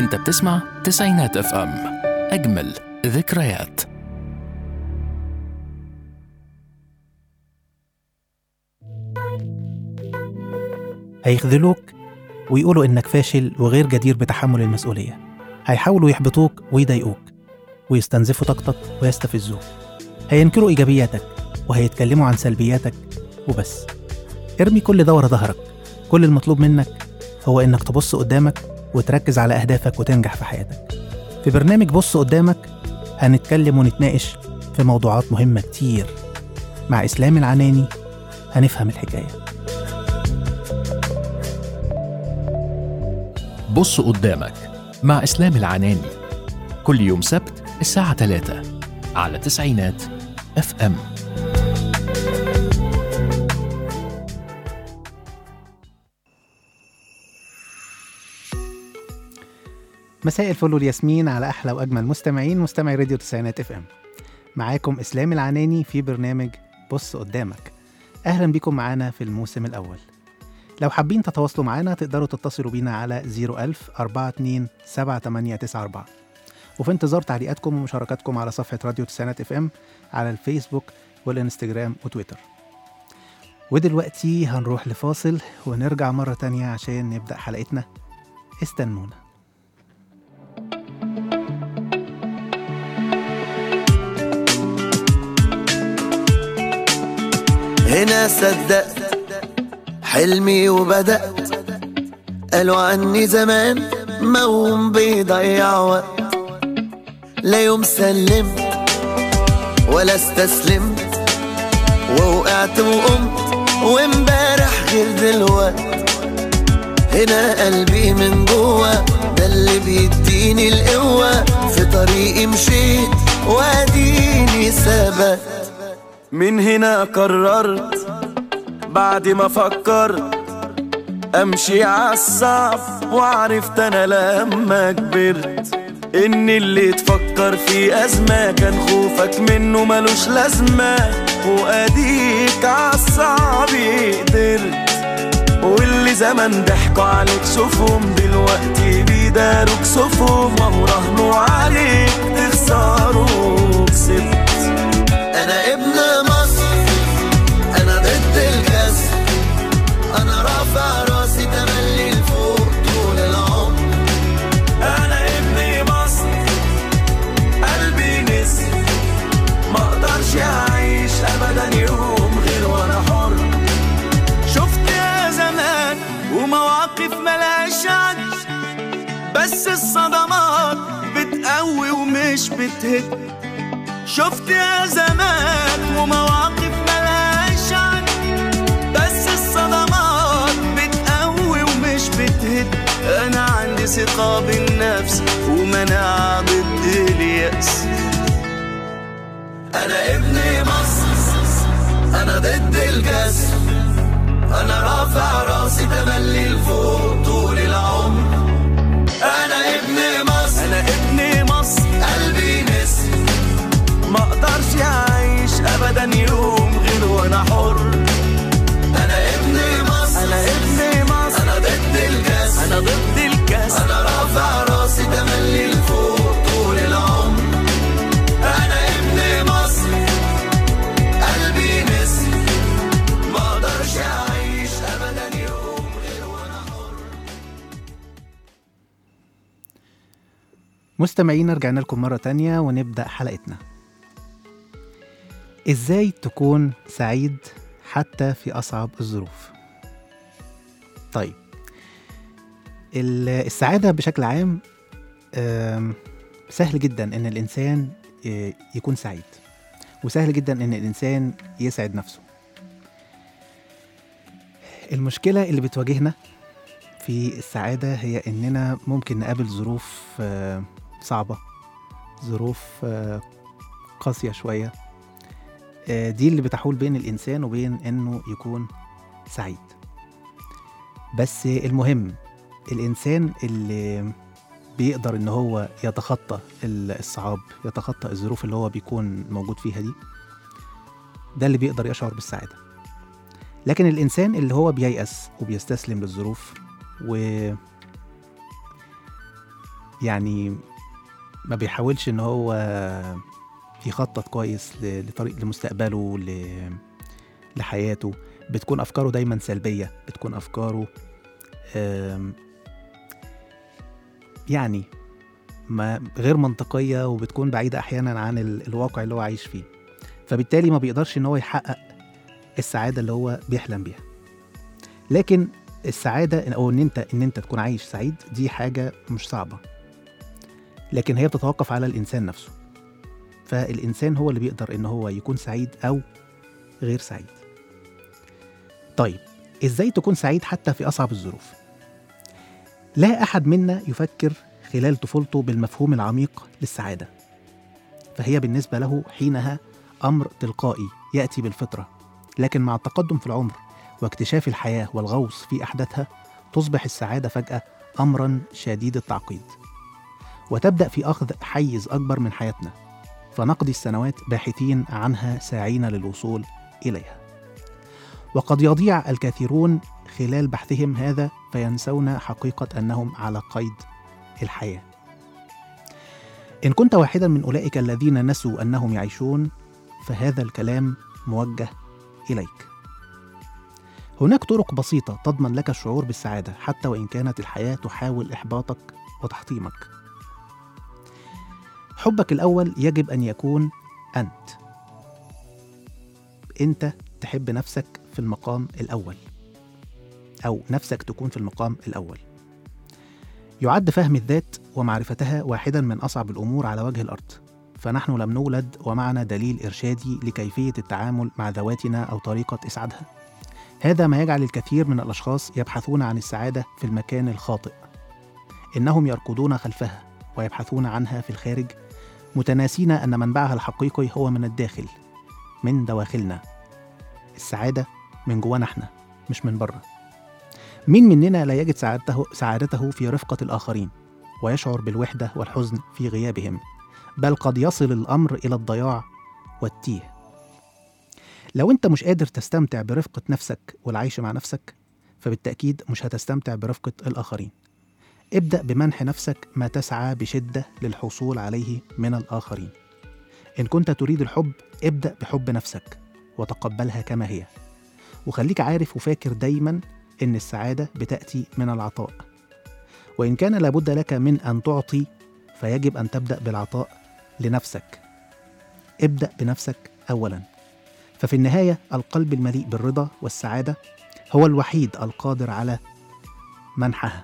انت بتسمع تسعينات اف ام اجمل ذكريات هيخذلوك ويقولوا إنك فاشل وغير جدير بتحمل المسؤولية هيحاولوا يحبطوك ويضايقوك ويستنزفوا طاقتك ويستفزوك هينكروا إيجابياتك وهيتكلموا عن سلبياتك وبس ارمي كل ده ورا ظهرك كل المطلوب منك هو إنك تبص قدامك وتركز على أهدافك وتنجح في حياتك في برنامج بص قدامك هنتكلم ونتناقش في موضوعات مهمة كتير مع إسلام العناني هنفهم الحكايه بص قدامك مع اسلام العناني كل يوم سبت الساعة 3 على تسعينات اف ام مساء الفل والياسمين على احلى واجمل مستمعين مستمعي راديو تسعينات اف ام معاكم اسلام العناني في برنامج بص قدامك اهلا بيكم معانا في الموسم الاول لو حابين تتواصلوا معانا تقدروا تتصلوا بينا على 01000 42 7894 وفي انتظار تعليقاتكم ومشاركاتكم على صفحة راديو تسعينات اف ام على الفيسبوك والانستجرام وتويتر ودلوقتي هنروح لفاصل ونرجع مرة تانية عشان نبدأ حلقتنا استنونا هنا صدقت حلمي وبدأت قالوا عني زمان موم بيضيع وقت لا يوم سلمت ولا استسلمت ووقعت وقمت وامبارح غير دلوقت هنا قلبي من جوه ده اللي بيديني القوة في طريقي مشيت واديني ثبت من هنا قررت بعد ما فكرت امشي عالصعب وعرفت انا لما كبرت ان اللي تفكر في ازمة كان خوفك منه ملوش لازمة واديك عالصعب قدرت واللي زمان ضحكوا عليك شوفهم دلوقتي بيداروك صفهم وهو رهنوا عليك تخسروا كسبت انا ابن مصر انا ضد الكسر انا رافع راسي تملي لفوق طول العمر انا ابن مصر قلبي نسر ما اقدرش اعيش ابدا يوم غير وانا حر شفت يا زمان ومواقف ملهاش عد بس الصدمات بتقوي ومش بتهد شفت يا زمان ومواقف ملهاش عد بس الصدمات بتقوي ومش بتهد انا عندي ثقة بالنفس ومناعة ضد اليأس انا ابن مصر انا ضد الكسر انا رافع راسي تملي لفوق طول العمر انا ابن مصر انا ابن مصر قلبي نسر ما اقدرش اعيش ابدا يوم غير وانا حر انا ابن مصر انا ابن مصر انا ضد الكاس انا ضد الكاس انا رافع راسي تملي لفوق طول العمر انا ابن مصر قلبي نسر ما اقدرش اعيش ابدا يوم غير وانا حر مستمعينا رجعنا لكم مرة تانية ونبدأ حلقتنا إزاي تكون سعيد حتى في أصعب الظروف طيب ال- السعادة بشكل عام آم، سهل جدا إن الإنسان ي- يكون سعيد وسهل جدا إن الإنسان يسعد نفسه المشكلة اللي بتواجهنا في السعادة هي إننا ممكن نقابل ظروف آه، صعبة ظروف آه، قاسية شوية آه، دي اللي بتحول بين الإنسان وبين إنه يكون سعيد بس المهم الإنسان اللي بيقدر إن هو يتخطى ال- الصعاب يتخطى الظروف اللي هو بيكون موجود فيها دي ده اللي بيقدر يشعر بالسعادة لكن الإنسان اللي هو بييأس وبيستسلم للظروف و يعني ما بيحاولش ان هو يخطط كويس ل- لطريق لمستقبله ل- لحياته بتكون افكاره دايما سلبيه بتكون افكاره آم، يعني ما غير منطقيه وبتكون بعيده احيانا عن ال- الواقع اللي هو عايش فيه فبالتالي ما بيقدرش ان هو يحقق السعاده اللي هو بيحلم بيها لكن السعاده او ان انت ان انت تكون عايش سعيد دي حاجه مش صعبه لكن هي بتتوقف على الانسان نفسه فالانسان هو اللي بيقدر ان هو يكون سعيد او غير سعيد طيب ازاي تكون سعيد حتى في اصعب الظروف لا احد منا يفكر خلال طفولته بالمفهوم العميق للسعاده فهي بالنسبه له حينها امر تلقائي ياتي بالفطره لكن مع التقدم في العمر واكتشاف الحياه والغوص في احداثها تصبح السعاده فجاه امرا شديد التعقيد وتبدا في اخذ حيز اكبر من حياتنا فنقضي السنوات باحثين عنها ساعين للوصول اليها وقد يضيع الكثيرون خلال بحثهم هذا فينسون حقيقه انهم على قيد الحياه ان كنت واحدا من اولئك الذين نسوا انهم يعيشون فهذا الكلام موجه اليك هناك طرق بسيطه تضمن لك الشعور بالسعاده حتى وان كانت الحياه تحاول احباطك وتحطيمك حبك الاول يجب ان يكون انت انت تحب نفسك في المقام الاول او نفسك تكون في المقام الاول يعد فهم الذات ومعرفتها واحدا من اصعب الامور على وجه الارض فنحن لم نولد ومعنا دليل ارشادي لكيفيه التعامل مع ذواتنا او طريقه اسعادها هذا ما يجعل الكثير من الاشخاص يبحثون عن السعاده في المكان الخاطئ انهم يركضون خلفها ويبحثون عنها في الخارج متناسين ان منبعها الحقيقي هو من الداخل من دواخلنا السعاده من جوانا احنا مش من بره مين مننا لا يجد سعادته سعادته في رفقه الاخرين ويشعر بالوحده والحزن في غيابهم بل قد يصل الامر الى الضياع والتيه لو انت مش قادر تستمتع برفقه نفسك والعيش مع نفسك فبالتاكيد مش هتستمتع برفقه الاخرين ابدا بمنح نفسك ما تسعى بشده للحصول عليه من الاخرين ان كنت تريد الحب ابدا بحب نفسك وتقبلها كما هي وخليك عارف وفاكر دايما ان السعاده بتاتي من العطاء وان كان لابد لك من ان تعطي فيجب ان تبدا بالعطاء لنفسك ابدا بنفسك اولا ففي النهايه القلب المليء بالرضا والسعاده هو الوحيد القادر على منحها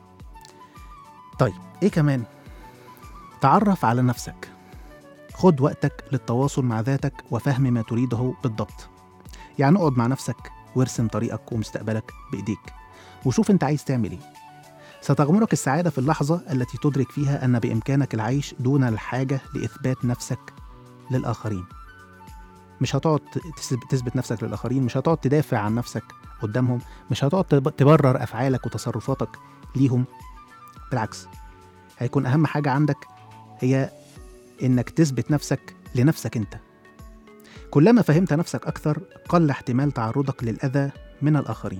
طيب ايه كمان تعرف على نفسك خد وقتك للتواصل مع ذاتك وفهم ما تريده بالضبط يعني اقعد مع نفسك وارسم طريقك ومستقبلك بايديك وشوف انت عايز تعمل ايه ستغمرك السعاده في اللحظه التي تدرك فيها ان بامكانك العيش دون الحاجه لاثبات نفسك للاخرين مش هتقعد تثب- تثبت نفسك للاخرين مش هتقعد تدافع عن نفسك قدامهم مش هتقعد تب- تبرر افعالك وتصرفاتك ليهم بالعكس هيكون اهم حاجه عندك هي انك تثبت نفسك لنفسك انت كلما فهمت نفسك اكثر قل احتمال تعرضك للاذى من الاخرين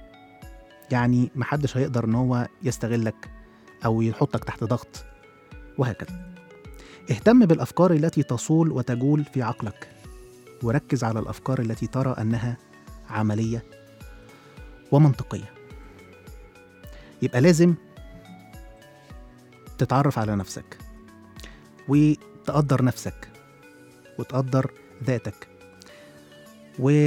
يعني محدش هيقدر ان هو يستغلك او يحطك تحت ضغط وهكذا اهتم بالافكار التي تصول وتجول في عقلك وركز على الافكار التي ترى انها عمليه ومنطقيه يبقى لازم تتعرف على نفسك وتقدر نفسك وتقدر ذاتك و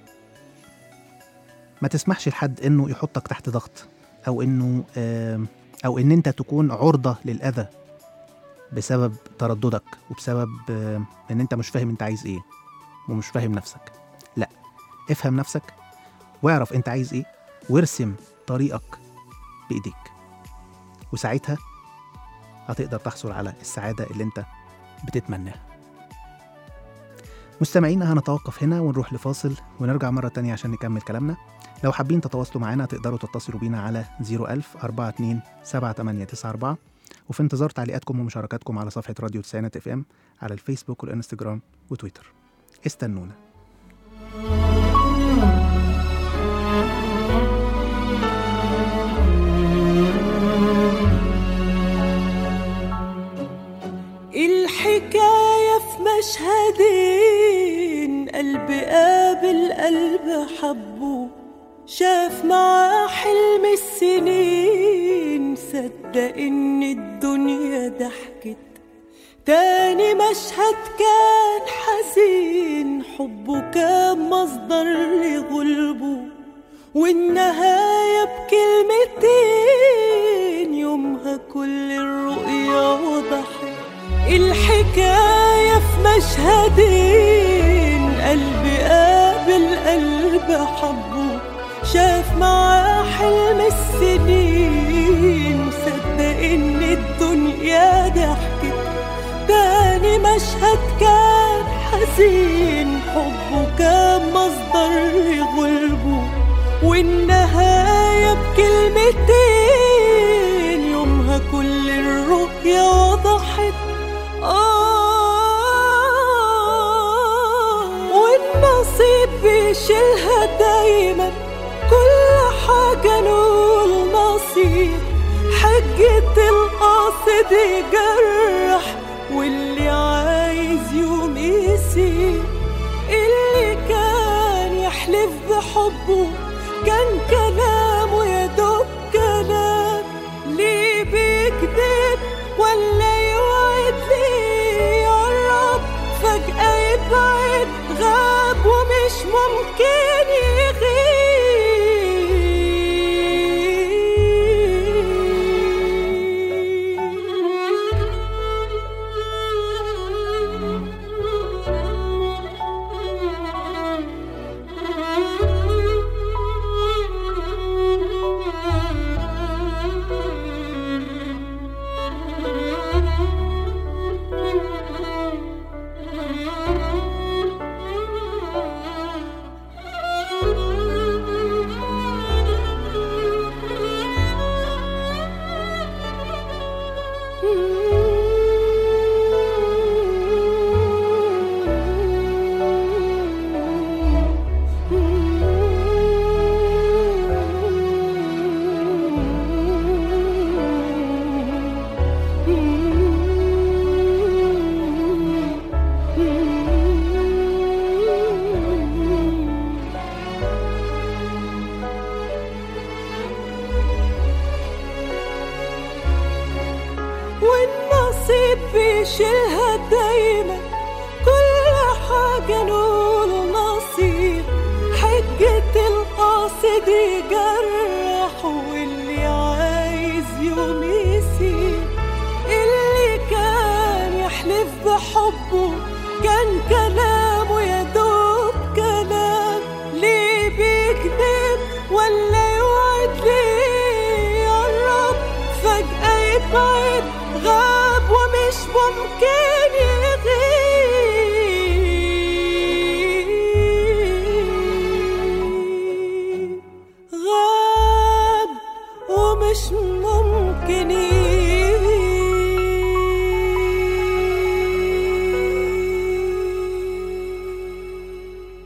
ما تسمحش لحد انه يحطك تحت ضغط او انه آم، او ان انت تكون عرضه للاذى بسبب ترددك وبسبب آم، ان انت مش فاهم انت عايز ايه ومش فاهم نفسك لا افهم نفسك واعرف انت عايز ايه وارسم طريقك بايديك وساعتها هتقدر تحصل على السعاده اللي انت بتتمناها مستمعينا هنتوقف هنا ونروح لفاصل ونرجع مرة تانية عشان نكمل كلامنا لو حابين تتواصلوا معنا تقدروا تتصلوا بينا على 01000 42 7894 وفي انتظار تعليقاتكم ومشاركاتكم على صفحة راديو تسعينات اف ام على الفيسبوك والانستجرام وتويتر استنونا حبه شاف معاه حلم السنين صدق ان الدنيا ضحكت تاني مشهد كان حزين حبه كان مصدر لغلبه والنهاية بكلمتين يومها كل الرؤيا وضحت الحكاية في مشهدين قلب قابل قلب حبه شاف معاه حلم السنين صدق ان الدنيا ضحكت تاني مشهد كان حزين حبه كان مصدر لغلبه والنهاية بكلمتين يومها كل الرؤيا وضحت آه والنصيب بيشيلها دايما كل حاجة نقول نصيب حجة القاصد يجرح واللي عايز يوم يسيب اللي كان يحلف بحبه كان كلامه يا دوب كلام ليه بيكذب ولا يوعد ليه يقرب فجأة يبعد غاب ومش ممكن والنصيب بيشيلها دايما كل حاجة نقول نصيب حجة القاصد يجرح واللي عايز يوم يسيب اللي كان يحلف بحبه كان كلامه يا دوب كلام ليه بيكذب ولا يوعد ليه يقرب فجأة يبعد غاب ومش ممكن يغيب غاب ومش ممكن يغيب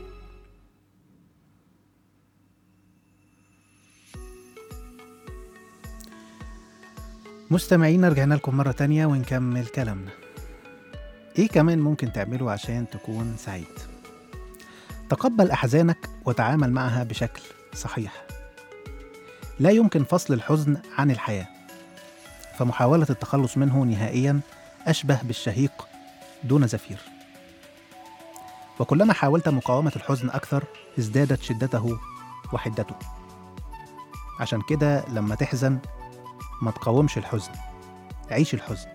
مستمعينا رجعنا لكم مرة تانية ونكمل كلامنا ايه كمان ممكن تعمله عشان تكون سعيد تقبل أحزانك وتعامل معها بشكل صحيح لا يمكن فصل الحزن عن الحياة فمحاولة التخلص منه نهائيا أشبه بالشهيق دون زفير وكلما حاولت مقاومة الحزن أكثر ازدادت شدته وحدته عشان كده لما تحزن ما تقاومش الحزن عيش الحزن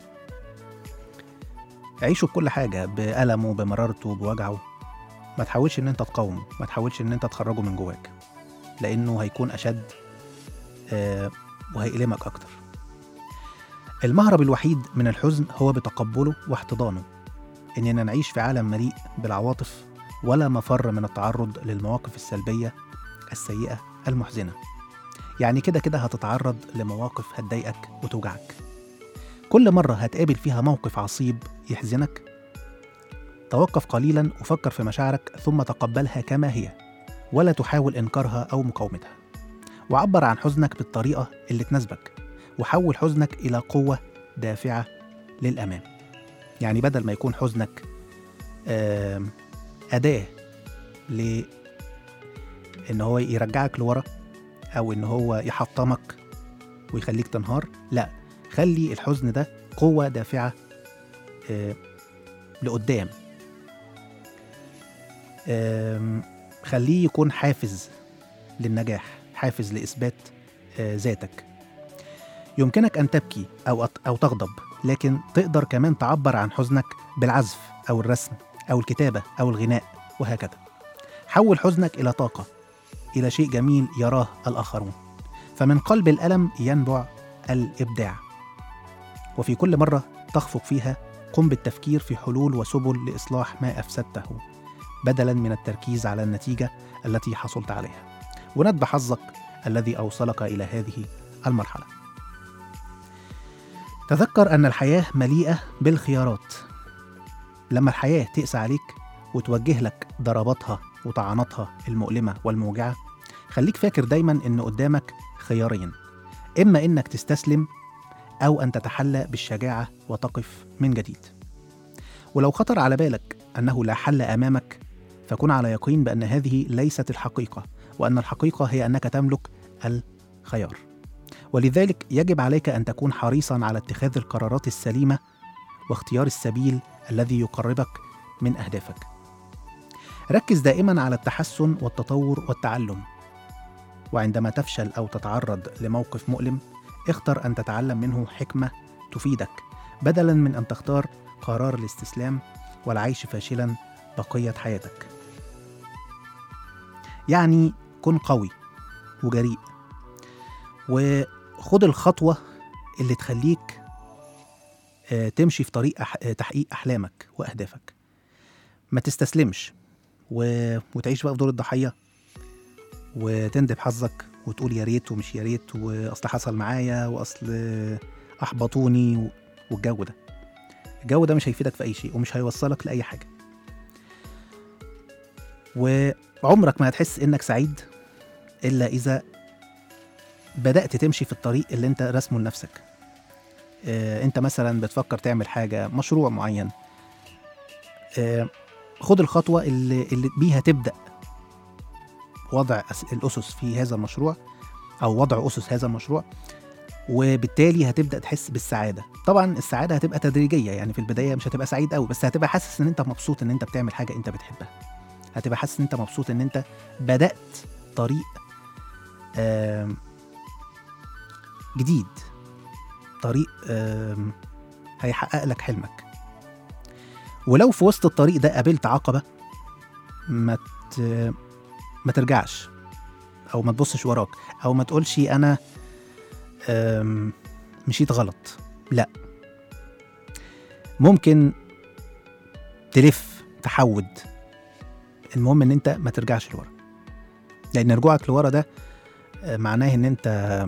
عيشه بكل حاجة بألمه بمرارته بوجعه ما تحاولش ان انت تقاومه ما تحاولش ان انت تخرجه من جواك لانه هيكون اشد آه وهيألمك اكتر المهرب الوحيد من الحزن هو بتقبله واحتضانه اننا نعيش في عالم مليء بالعواطف ولا مفر من التعرض للمواقف السلبية السيئة المحزنة يعني كده كده هتتعرض لمواقف هتضايقك وتوجعك كل مرة هتقابل فيها موقف عصيب يحزنك توقف قليلا وفكر في مشاعرك ثم تقبلها كما هي ولا تحاول إنكارها أو مقاومتها وعبر عن حزنك بالطريقة اللي تناسبك وحول حزنك إلى قوة دافعة للأمام يعني بدل ما يكون حزنك آم، أداة ل ان هو يرجعك لورا او ان هو يحطمك ويخليك تنهار لا خلي الحزن ده قوة دافعة آه، لقدام آم، خليه يكون حافز للنجاح حافز لإثبات آه، ذاتك يمكنك أن تبكي أو أت- أو تغضب لكن تقدر كمان تعبر عن حزنك بالعزف أو الرسم أو الكتابة أو الغناء وهكذا حول حزنك إلى طاقة إلى شيء جميل يراه الآخرون فمن قلب الألم ينبع الإبداع وفي كل مرة تخفق فيها قم بالتفكير في حلول وسبل لإصلاح ما أفسدته بدلا من التركيز على النتيجة التي حصلت عليها وندب حظك الذي أوصلك إلى هذه المرحلة تذكر أن الحياة مليئة بالخيارات لما الحياة تقسى عليك وتوجه لك ضرباتها وطعناتها المؤلمة والموجعة خليك فاكر دايما إن قدامك خيارين إما إنك تستسلم أو أن تتحلى بالشجاعة وتقف من جديد ولو خطر على بالك أنه لا حل أمامك فكن على يقين بأن هذه ليست الحقيقة وأن الحقيقة هي أنك تملك الخيار ولذلك يجب عليك أن تكون حريصا على اتخاذ القرارات السليمة واختيار السبيل الذي يقربك من أهدافك ركز دائما على التحسن والتطور والتعلم وعندما تفشل أو تتعرض لموقف مؤلم اختر أن تتعلم منه حكمة تفيدك بدلا من أن تختار قرار الاستسلام والعيش فاشلا بقية حياتك يعني كن قوي وجريء وخد الخطوة اللي تخليك آه، تمشي في طريق أح- آه، تحقيق أحلامك وأهدافك ما تستسلمش و... وتعيش بقى في دور الضحية وتندب حظك وتقول يا ريت ومش يا ريت واصل حصل معايا واصل احبطوني و- والجو ده الجو ده مش هيفيدك في اي شيء ومش هيوصلك لاي حاجه وعمرك ما هتحس انك سعيد الا اذا بدات تمشي في الطريق اللي انت رسمه لنفسك آه، انت مثلا بتفكر تعمل حاجه مشروع معين آه، خد الخطوه اللي, اللي بيها تبدا وضع أس- الاسس في هذا المشروع او وضع اسس هذا المشروع وبالتالي هتبدا تحس بالسعاده طبعا السعاده هتبقى تدريجيه يعني في البدايه مش هتبقى سعيد قوي بس هتبقى حاسس ان انت مبسوط ان انت بتعمل حاجه انت بتحبها هتبقى حاسس ان انت مبسوط ان انت بدات طريق آم، جديد طريق آم، هيحقق لك حلمك ولو في وسط الطريق ده قابلت عقبه ما ت- ما ترجعش او ما تبصش وراك او ما تقولش انا أم، مشيت غلط لا ممكن تلف تحود المهم ان انت ما ترجعش لورا لان رجوعك لورا ده آه، معناه ان انت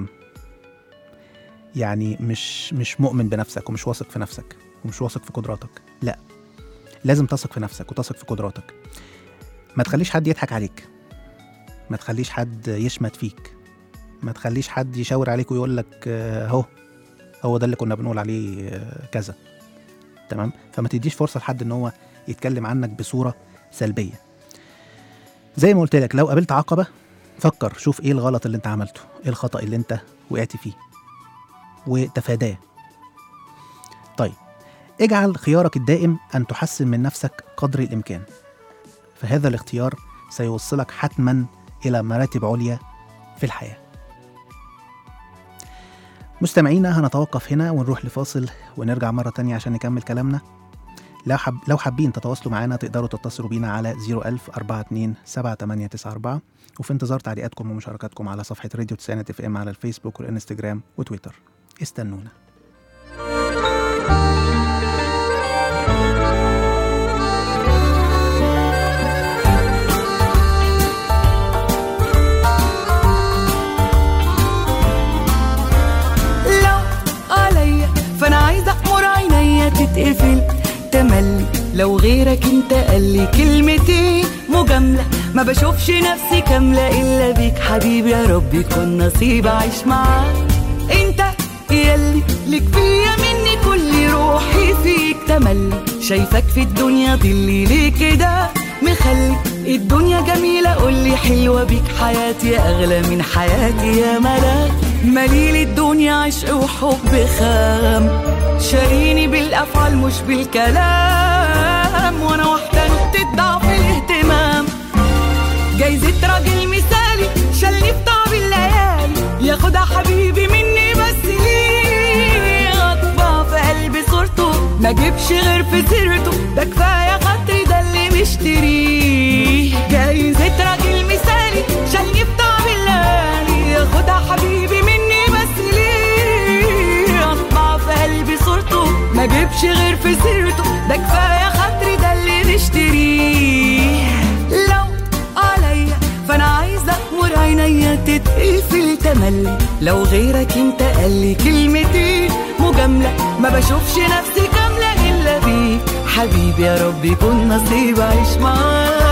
يعني مش مش مؤمن بنفسك ومش واثق في نفسك ومش واثق في قدراتك لا لازم تثق في نفسك وتثق في قدراتك ما تخليش حد يضحك عليك ما تخليش حد يشمت فيك ما تخليش حد يشاور عليك ويقول لك آه، اهو هو ده اللي كنا بنقول عليه آه، كذا تمام فما تديش فرصه لحد ان هو يتكلم عنك بصوره سلبيه زي ما قلت لك لو قابلت عقبه فكر شوف ايه الغلط اللي انت عملته ايه الخطا اللي انت وقعت فيه وتفاداه طيب اجعل خيارك الدائم ان تحسن من نفسك قدر الامكان فهذا الاختيار سيوصلك حتما الى مراتب عليا في الحياه مستمعينا هنتوقف هنا ونروح لفاصل ونرجع مرة تانية عشان نكمل كلامنا لو حب لو حابين تتواصلوا معنا تقدروا تتصلوا بينا على 01000 42 7894 وفي انتظار تعليقاتكم ومشاركاتكم على صفحة راديو تسعينات اف ام على الفيسبوك والانستجرام وتويتر استنونا لا عليا فانا عايزه امر عينيا تتقفل تملي لو غيرك انت قال لي كلمتين مجامله ما بشوفش نفسي كامله الا بيك حبيبي يا رب يكون نصيب اعيش معاك انت يلي لك فيا مني كل روحي فيك تملي شايفك في الدنيا ضلي ليه كده مخلي الدنيا جميلة قولي حلوة بيك حياتي أغلى من حياتي يا ملاك مليل الدنيا عشق وحب خام شاريني بالأفعال مش بالكلام وأنا واحدة نقطة ضعف الاهتمام جايزة راجل مثالي شالني في طعم الليالي ياخدها حبيبي مني بس ليه اطبع في قلبي صورته ما جيبش غير في سيرته ده كفايه خاطري ده اللي مشتريه جايزة راجل مثالي شالني في طعم الليالي ياخدها حبيبي مني بس ليه اطبع في قلبي صورته ما جيبش غير في سيرته ده كفايه خاطري ده اللي مشتريه لو عليا فانا عايزه امر عينيا تتقفل تملي لو غيرك انت قال لي كلمتين مجامله ما بشوفش نفسي كامله الا بيك حبيبي يا رب يكون نصيب اعيش معاك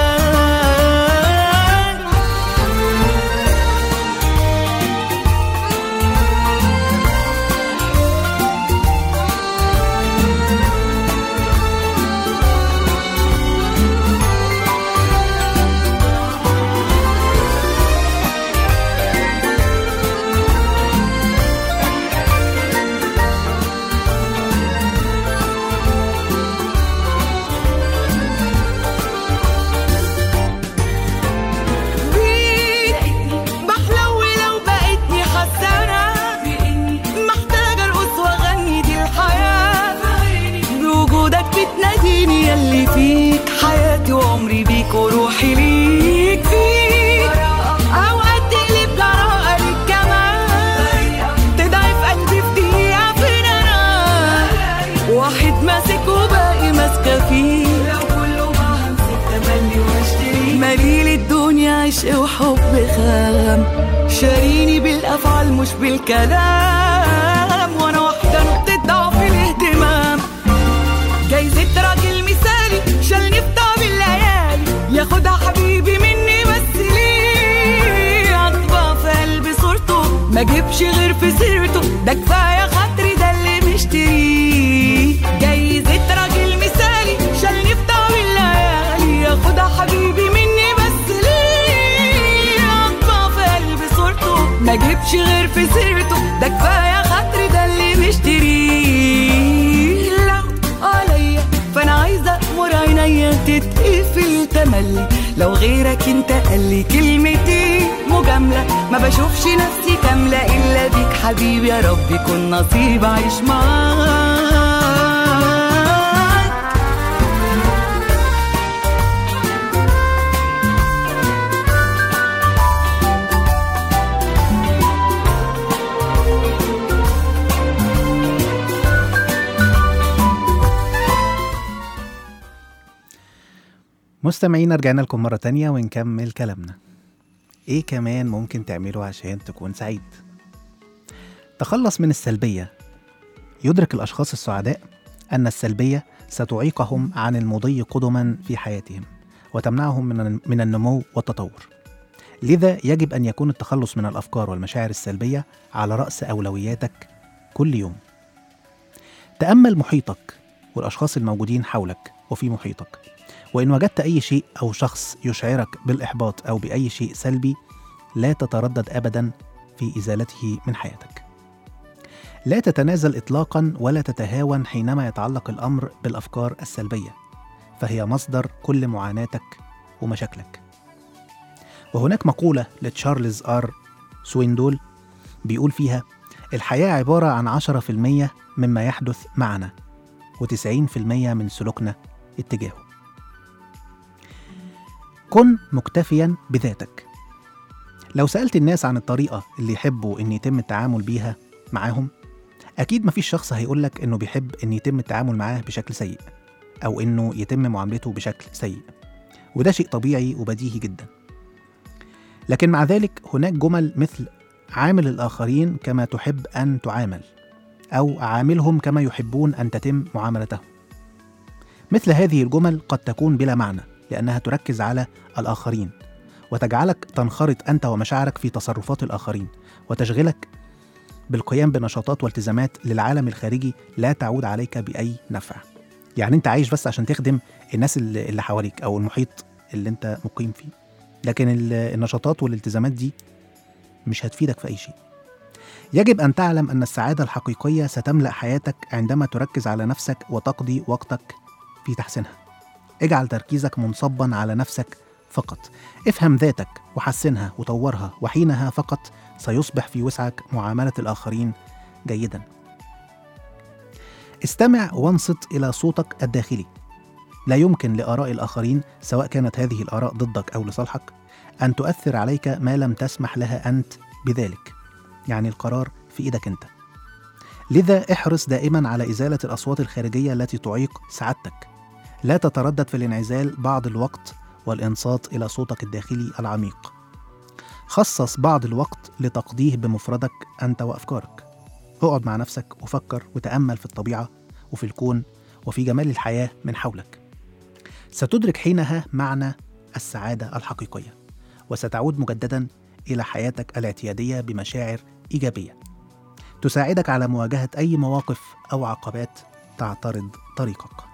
بيك بحلو لو بقيتني حسانة محتاجة ارقص واغني دي الحياة بوجودك بتناديني ياللي فيك حياتي وعمري بيك وروحي ليك فيك اوقات تقلب جراءة للكمال تضعف قلبي في دقيقة فين انا واحد ماسك وباقي ماسكة فيه لو كله ما همسك تملي واشتري مليل الدنيا عشق وحب خام شاريني بالافعال مش بالكلام وانا واحدة نقطة ضعف الاهتمام جايزة راجل مثالي شالني في طعم الليالي ياخدها حبيبي مني بس ليه اطبع في قلبي صورته ما جيبش غير في سيرته ده كفايه خاطري ده اللي مشتريه جايزة راجل مثالي شالني في طعم الليالي ياخدها حبيبي مني بس ليه اطبع في قلبي صورته ما جيبش غير في سيرته ده كفايه خاطري ده اللي مشتريه لو عليا فانا عايزه امر عينيا تتقفل تملي لو غيرك انت قال لي كلمتين مجامله ما بشوفش نفسي كامله الا بيك حبيبي يا رب يكون نصيب اعيش معاك مستمعينا رجعنا لكم مرة تانية ونكمل كلامنا ايه كمان ممكن تعمله عشان تكون سعيد تخلص من السلبية يدرك الأشخاص السعداء أن السلبية ستعيقهم عن المضي قدما في حياتهم وتمنعهم من من النمو والتطور لذا يجب أن يكون التخلص من الأفكار والمشاعر السلبية على رأس أولوياتك كل يوم تأمل محيطك والأشخاص الموجودين حولك وفي محيطك وإن وجدت أي شيء أو شخص يشعرك بالإحباط أو بأي شيء سلبي لا تتردد أبدا في إزالته من حياتك. لا تتنازل إطلاقا ولا تتهاون حينما يتعلق الأمر بالأفكار السلبية، فهي مصدر كل معاناتك ومشاكلك. وهناك مقولة لتشارلز آر سويندول بيقول فيها: الحياة عبارة عن 10% مما يحدث معنا و90% من سلوكنا اتجاهه. كن مكتفيا بذاتك لو سألت الناس عن الطريقة اللي يحبوا إن يتم التعامل بيها معاهم أكيد مفيش شخص هيقولك إنه بيحب إن يتم التعامل معاه بشكل سيء أو إنه يتم معاملته بشكل سيء وده شيء طبيعي وبديهي جدا لكن مع ذلك هناك جمل مثل عامل الآخرين كما تحب أن تعامل أو عاملهم كما يحبون أن تتم معاملتهم مثل هذه الجمل قد تكون بلا معنى لأنها تركز على الآخرين وتجعلك تنخرط أنت ومشاعرك في تصرفات الآخرين وتشغلك بالقيام بنشاطات والتزامات للعالم الخارجي لا تعود عليك بأي نفع يعني أنت عايش بس عشان تخدم الناس اللي اللي حواليك أو المحيط اللي انت مقيم فيه لكن ال- النشاطات والالتزامات دي مش هتفيدك في اي شيء يجب ان تعلم ان السعاده الحقيقيه ستملا حياتك عندما تركز على نفسك وتقضي وقتك في تحسينها اجعل تركيزك منصبا على نفسك فقط افهم ذاتك وحسنها وطورها وحينها فقط سيصبح في وسعك معامله الاخرين جيدا استمع وانصت الى صوتك الداخلي لا يمكن لاراء الاخرين سواء كانت هذه الاراء ضدك او لصالحك ان تؤثر عليك ما لم تسمح لها انت بذلك يعني القرار في ايدك انت لذا احرص دائما على ازاله الاصوات الخارجيه التي تعيق سعادتك لا تتردد في الانعزال بعض الوقت والانصات الى صوتك الداخلي العميق خصص بعض الوقت لتقضيه بمفردك انت وافكارك اقعد مع نفسك وفكر وتامل في الطبيعه وفي الكون وفي جمال الحياه من حولك ستدرك حينها معنى السعاده الحقيقيه وستعود مجددا الى حياتك الاعتياديه بمشاعر ايجابيه تساعدك على مواجهه اي مواقف او عقبات تعترض طريقك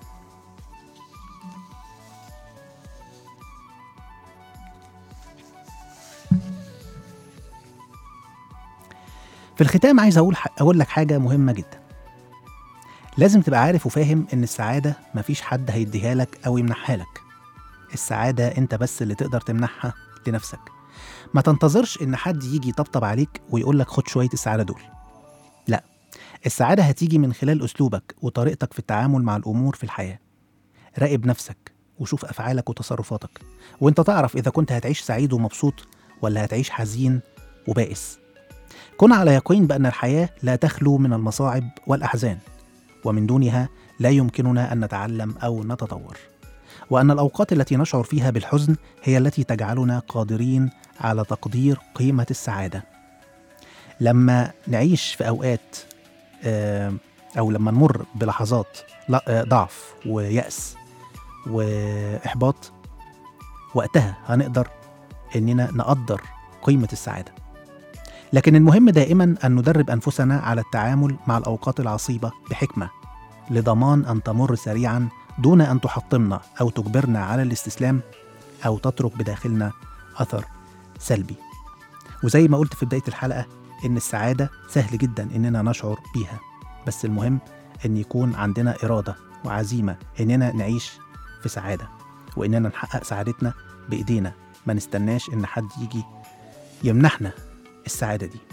في الختام عايز اقول اقول لك حاجه مهمه جدا لازم تبقى عارف وفاهم ان السعاده مفيش حد هيديها لك او يمنحها لك السعاده انت بس اللي تقدر تمنحها لنفسك ما تنتظرش ان حد يجي يطبطب عليك ويقول لك خد شويه السعاده دول لا السعاده هتيجي من خلال اسلوبك وطريقتك في التعامل مع الامور في الحياه راقب نفسك وشوف افعالك وتصرفاتك وانت تعرف اذا كنت هتعيش سعيد ومبسوط ولا هتعيش حزين وبائس كن على يقين بان الحياه لا تخلو من المصاعب والاحزان ومن دونها لا يمكننا ان نتعلم او نتطور وان الاوقات التي نشعر فيها بالحزن هي التي تجعلنا قادرين على تقدير قيمه السعاده لما نعيش في اوقات آه، او لما نمر بلحظات لا- آه، ضعف ويأس واحباط وقتها هنقدر اننا نقدر قيمه السعاده لكن المهم دائما ان ندرب انفسنا على التعامل مع الاوقات العصيبه بحكمه لضمان ان تمر سريعا دون ان تحطمنا او تجبرنا على الاستسلام او تترك بداخلنا اثر سلبي وزي ما قلت في بدايه الحلقه ان السعاده سهل جدا اننا نشعر بيها بس المهم ان يكون عندنا اراده وعزيمه اننا نعيش في سعاده واننا نحقق سعادتنا بايدينا ما نستناش ان حد يجي يمنحنا السعاده دي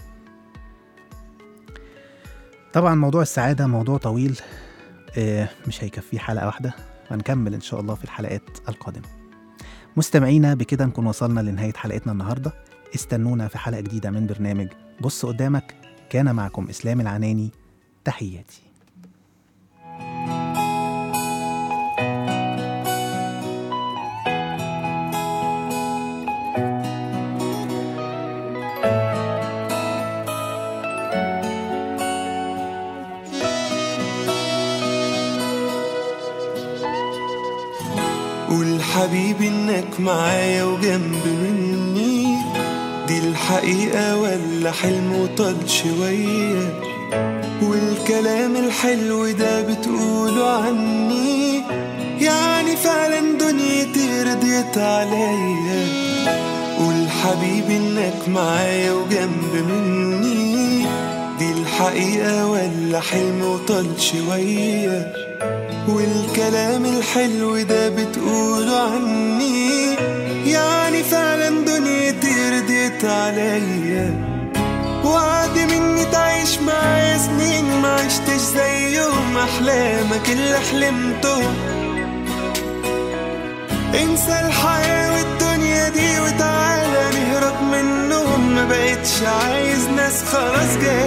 طبعا موضوع السعاده موضوع طويل آه، مش هيكفيه حلقه واحده هنكمل ان شاء الله في الحلقات القادمه مستمعينا بكده نكون وصلنا لنهايه حلقتنا النهارده استنونا في حلقه جديده من برنامج بص قدامك كان معكم اسلام العناني تحياتي قول حبيبي انك معايا وجنب مني دي الحقيقة ولا حلم وطال شوية والكلام الحلو ده بتقوله عني يعني فعلا دنيتي رضيت عليا قول حبيبي انك معايا وجنب مني دي الحقيقة ولا حلم وطال شوية والكلام الحلو ده بتقوله عني يعني فعلا دنيتي رضيت عليا وعد مني تعيش معايا سنين ما عشتش زيهم احلامك اللي حلمتهم انسى الحياة والدنيا دي وتعالى نهرب منهم ما بقتش عايز ناس خلاص جاي